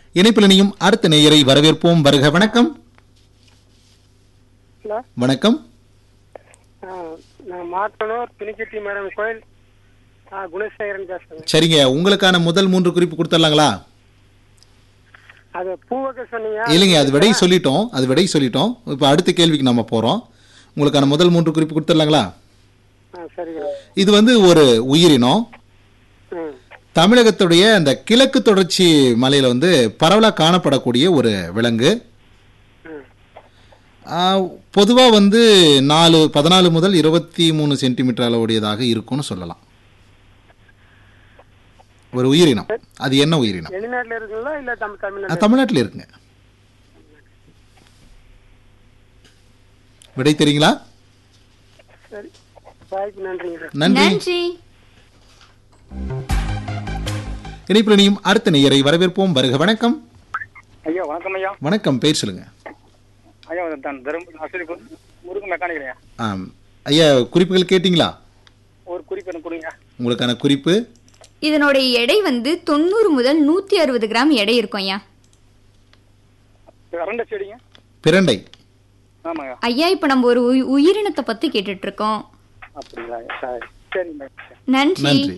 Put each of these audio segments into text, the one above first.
இணைப்பில் இணையும் அடுத்த நேயரை வரவேற்போம் வருக வணக்கம் ஹலோ வணக்கம் ஆ, நான் மாத்தனூர் பினிச்செட்டி மேடம் கோயில் ஆ, குணசேகரன் பேசுறேன் சரிங்க உங்களுக்கான முதல் மூன்று குறிப்பு கொடுத்துடலாங்களா அது பூவக்க சொன்னீங்க இல்லைங்க அது விடை சொல்லிட்டோம் அது விடை சொல்லிட்டோம் இப்போ அடுத்த கேள்விக்கு நம்ம போகிறோம் உங்களுக்கான முதல் மூன்று குறிப்பு கொடுத்துடலாங்களா ஆ சரிங்க இது வந்து ஒரு உயிரினம் ம் தமிழகத்துடைய அந்த கிழக்கு தொடர்ச்சி மலையில் வந்து பரவலாக காணப்படக்கூடிய ஒரு விலங்கு ம் பொதுவாக வந்து நாலு பதினாலு முதல் இருபத்தி மூணு சென்டிமீட்டர் அளவுடையதாக இருக்கும்னு சொல்லலாம் ஒரு உயிரினம் அது என்ன உயிரினம் வெளிநாட்டுல இருக்குங்களா இல்ல தமிழ் அஹ், தமிழ்நாடு தமிழ்நாட்டில் இருக்குங்க விடை தெரியுங்களா சரி வாய்ப்பு நன்றிங்க சார் நன்றி நன்றி இணைப்பில் இணையும் அடுத்த நேயரை வரவேற்போம் வருக வணக்கம் ஐயா வணக்கம் ஐயா வணக்கம் பேர் சொல்லுங்க ஐயா தான் தருமபுரி ஆசிரியர் முருகன் மெக்கானிக்கலையா ஆம் ஐயா குறிப்புகள் கேட்டிங்களா ஒரு குறிப்பு எனக்கு கொடுங்க உங்களுக்கான குறிப்பு இதனுடைய எடை வந்து தொண்ணூறு முதல் நூத்தி அறுபது கிராம் எடை இருக்கும் ஐயா ரெண்ட செடிங்க பிரண்டை ஆமாங்க ஐயா இப்ப நம்ம ஒரு உயி- உயிரினத்தை பத்தி கேட்டுட்டு இருக்கோம் அப்படிங்களா சரி சரிங்க நன்றி நன்றி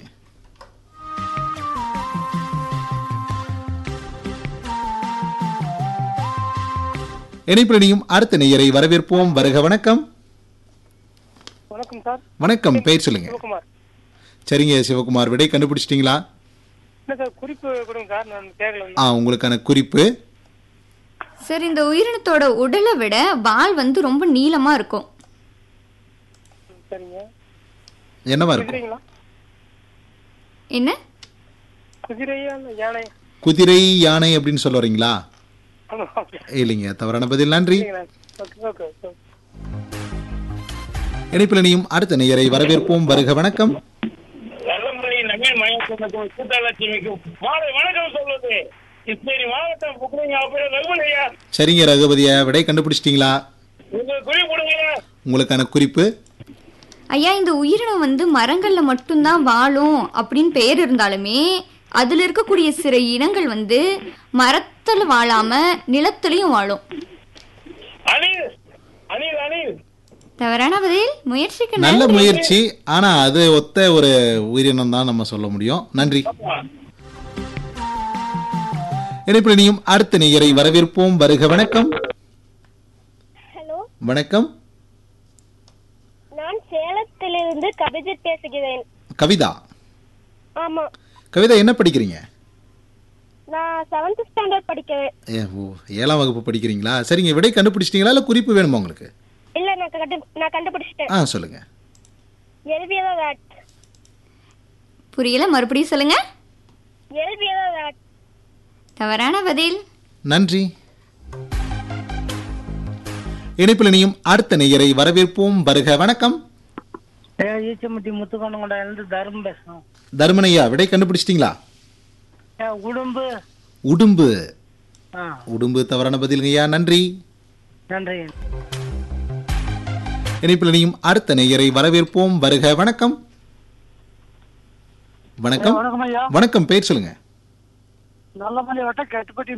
இணைப்பில் இணையும் அடுத்த நேயரை வரவேற்போம் வருக வணக்கம் வணக்கம் சார் வணக்கம் பெயர் சொல்லுங்க சிவகுமார் சரிங்க சிவகுமார் விடை கண்டுபிடிச்சிட்டிங்களா இல்ல சார் குறிப்பு கொடுங்க சார் நான் கேட்கல ஆ உங்களுக்கான குறிப்பு சரி இந்த உயிரினத்தோட உடலை விட வால் வந்து ரொம்ப நீளமா இருக்கும் சரிங்க என்னவா இருக்கும் குதிரைங்களா என்ன குதிரையா இல்ல யானை குதிரை யானை அப்படின்னு சொல்ல வரீங்களா ஆமா ஓகே இல்லைங்க தவறான பதில் நன்றி ஓகே ஓகே ஓகே இணைப்பில் இணையும் அடுத்த நேயரை வரவேற்போம் வருக வணக்கம் நல்லமுறை நவீன் மயக்கத்துக்கும் கூட்டாளட்சுமிக்கும் மாலை வணக்கம் சொல்வது கிருஷ்ணகிரி மாவட்டம் புக்ரிங்க அப்புறம் ரகுலையா சரிங்க ரகுபதியா விடை கண்டுபிடிச்சிட்டிங்களா உங்க குறி கொடுங்க உங்களுக்கான குறிப்பு ஐயா இந்த உயிரினம் வந்து மரங்கள்ல மட்டும்தான் வாழும் அப்படின்னு பெயர் இருந்தாலுமே அதுல இருக்கக்கூடிய சில இனங்கள் வந்து மரத்துல வாழாம நிலத்துலயும் வாழும் அனில் அனில் அனில் தவறான பதில் முயற்சிக்கு நல்ல நன்றி. முயற்சி ஆனா அது ஒத்த ஒரு உயிரினம் தான் நம்ம சொல்ல முடியும் நன்றி இணைப்பில் இணையும் அடுத்த நேயரை வரவேற்போம் வருக வணக்கம் ஹலோ வணக்கம் நான் சேலத்திலிருந்து கவிதை பேசுகிறேன் கவிதா ஆமா கவிதா என்ன படிக்கிறீங்க நான் செவன்த் ஸ்டாண்டர்ட் படிக்கிறேன் ஏ ஓ ஏழாம் வகுப்பு படிக்கிறீங்களா சரிங்க விடை கண்டுபிடிச்சிட்டீங்களா இல்லை குறிப்பு வேணுமா உங்களுக்கு இல்ல நான் கண்டு நான் கண்டுபிடிச்சிட்டேன் ஆ சொல்லுங்க எல்வியதா வேட் புரியல மறுபடியும் சொல்லுங்க எல்வியதா வேட் தவறான பதில் நன்றி இணைப்பில் இணையும் அடுத்த நேயரை வரவேற்போம் வருக வணக்கம் ஏன் ஈச்சமுட்டி முத்துக்கொண்டங்கொண்டா இருந்து தர்மம் பேசணும் தர்மனையா விடை கண்டுபிடிச்சிட்டீங்களா ஏன் உடம்பு உடும்பு ஆ உடும்பு தவறான பதிலுங்கய்யா நன்றி நன்றி இணைப்பில் இணையும் அடுத்த நேயரை வரவேற்போம் வருக வணக்கம் வணக்கம் வணக்கம் ஐயா வணக்கம் பேர் சொல்லுங்க நல்லமல்லி வட்டம் கெட்டுப்பட்டி